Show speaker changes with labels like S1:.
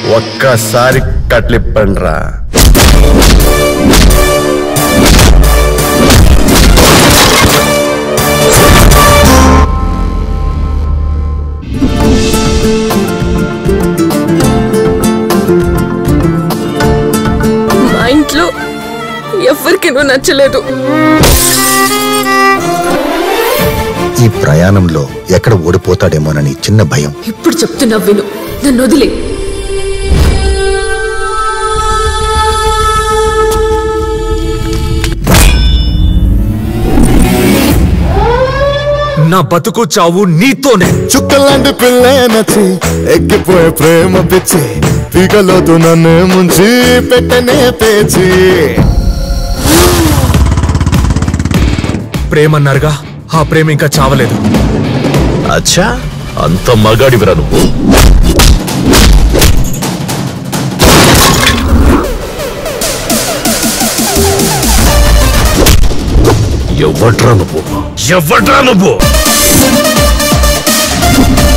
S1: ఒక్కసారి కట్లిప్పండ్రా
S2: మా ఇంట్లో ఎవరికి నువ్వు నచ్చలేదు
S3: ఈ ప్రయాణంలో ఎక్కడ ఓడిపోతాడేమోనని చిన్న భయం
S2: ఇప్పుడు చెప్తున్నా విను నన్ను వదిలే
S4: నా బతుకు చావు నీతోనే
S5: చుక్కలాంటి పిల్లే నచ్చి ఎక్కిపోయే ప్రేమ పిచ్చి పీకలోతు నన్ను ముంచి పెట్టనే పేచి
S4: ప్రేమన్నారుగా ఆ ప్రేమ ఇంకా చావలేదు
S1: అచ్చా అంత మగాడివిరా నువ్వు ఎవడ్రా నువ్వు ఎవడ్రా నువ్వు